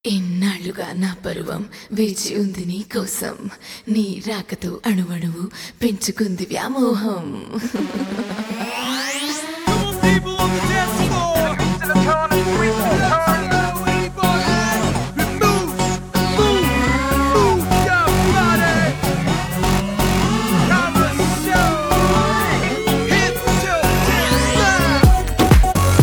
ఇన్నాళ్లుగా నా పరువం వేచి ఉంది నీ కోసం నీ రాకతో అణువణువు పెంచుకుంది వ్యామోహం people on the dance floor. To the tone of sweet Move, move, move your body. Come and show. Hit your dance.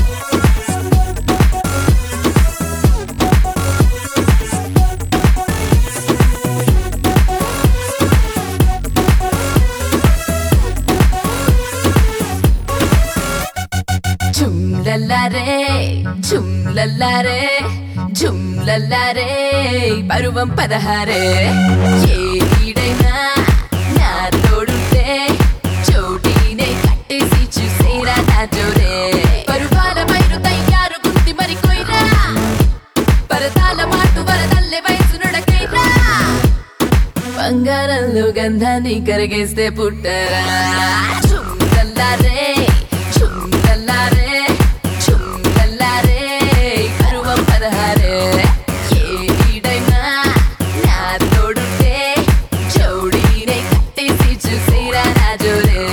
ఝుమ్లల్లారే ఝుమ్లల్లారే ఝుమ్లల్లారే పరువం పదహారే ఏ ఈడైనా నా తోడుంటే చోటీనే కట్టేసి చూసేరా నా జోరే పరువాల మైరు తయ్యారు గుర్తి మరి కొయ్రా పరదాల మాటు వరదల్లే వయసు నుడకైరా బంగారంలో గంధాన్ని కరిగేస్తే పుట్టరా చుందల్లారే చుందల్లారే చుందల్లారే కరువం పదహారే ఏ ఈడైనా నా తోడుంటే చౌడీనే కట్టేసి చూసేరా నా జోరే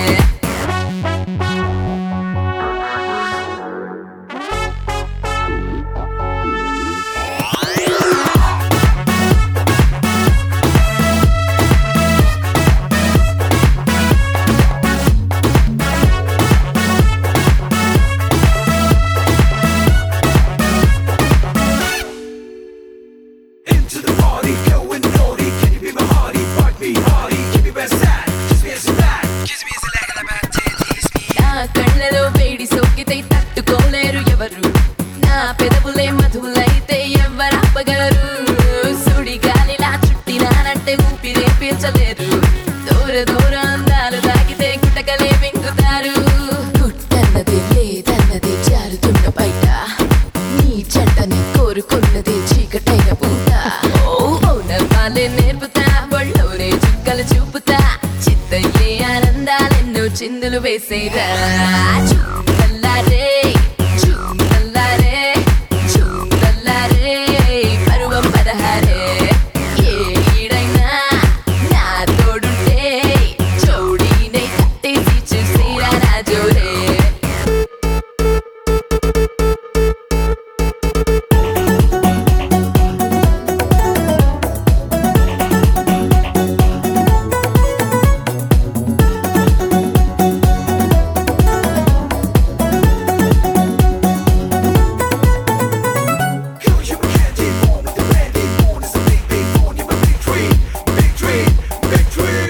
Into the party, going naughty. Can you be my hearty? Fuck me hardy. Give me best side. Kiss me as a back. Kiss me as a leg of the back. Tease me. నా కళ్ళలో వేడి సోకితే తట్టుకోలేరు ఎవరు నా పెదవులే మధువులైతే ఎవరాపగలరు సుడి గాలిలా చుట్టినానంటే ఊపిరే పీల్చలేరు దూర దూర అందాలు తాగితే గుట్టకలే వింగుతారు గుట్టన్నది లేదన్నది జారుతున్న బయట నీ జంటని కోరుకున్నది చీకటైన పూట పౌనర్మాలే నేర్పుతా ఒళ్ళోనే చుక్కలు చూపుతా చిత్తయ్యే ఆనందాలెన్నో చిందులు వేసేరా చూడల్లారే చూడల్లారే చూడల్లారే పరువం పదహారే ఏ ఈడైనా నా తోడుంటే చౌడీనే కట్టేసి చూసేరా నా జోరే You a candy born with the brandy born. It's a big, big born. You're a big tree, big tree, big tree.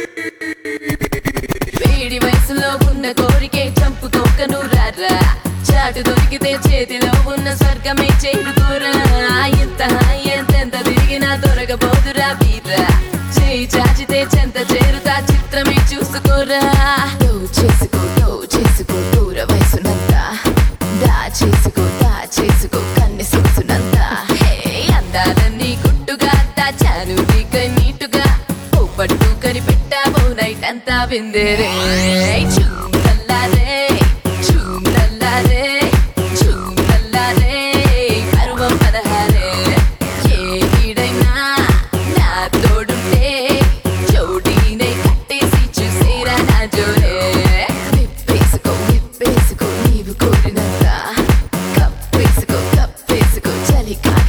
వేడి వయసులో ఉన్న కోరికే చంపుకోకను రారా చాటు దొరికితే చేతిలో ఉన్న స్వర్గమే చేరుకోరా ఎంత హాయి ఎంతెంత తిరిగినా దొరకబోదురా వీరా చేయి చాచితే చెంత చేరుతా చిత్రమే చూసుకోరా దో చేసుకో దో చేసుకో దూర వయసునంతా దా చేసుకో దా చేసుకో కన్నె సొగసునంతా హే అందాలన్నీ గుట్టుగా దాచాను నీకై నీటుగా ఓ పట్టు కనిపెట్టావో నైట్ అంతా విందేరే చూడల్లారే చూడల్లారే చూడల్లారే పరువం పదహారే ఏ ఈడైనా నా తోడుంటే చౌడీనే కట్టేసి చూసేరా నా జోరే విప్పేసుకో విప్పేసుకో నీవు కోరినంత కప్పేసుకో కప్పేసుకో చలి కాక